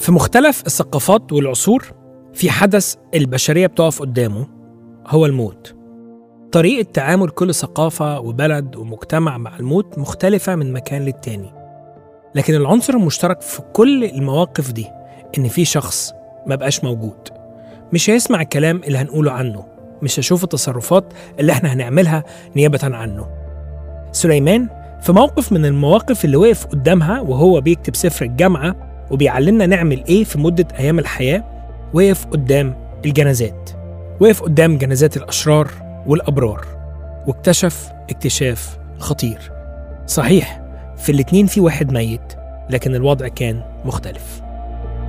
في مختلف الثقافات والعصور في حدث البشرية بتقف قدامه هو الموت طريقة تعامل كل ثقافة وبلد ومجتمع مع الموت مختلفة من مكان للتاني لكن العنصر المشترك في كل المواقف دي إن في شخص ما بقاش موجود مش هيسمع الكلام اللي هنقوله عنه مش هيشوف التصرفات اللي احنا هنعملها نيابة عنه سليمان في موقف من المواقف اللي وقف قدامها وهو بيكتب سفر الجامعة وبيعلمنا نعمل ايه في مدة أيام الحياة وقف قدام الجنازات وقف قدام جنازات الأشرار والأبرار واكتشف اكتشاف خطير صحيح في الاتنين في واحد ميت لكن الوضع كان مختلف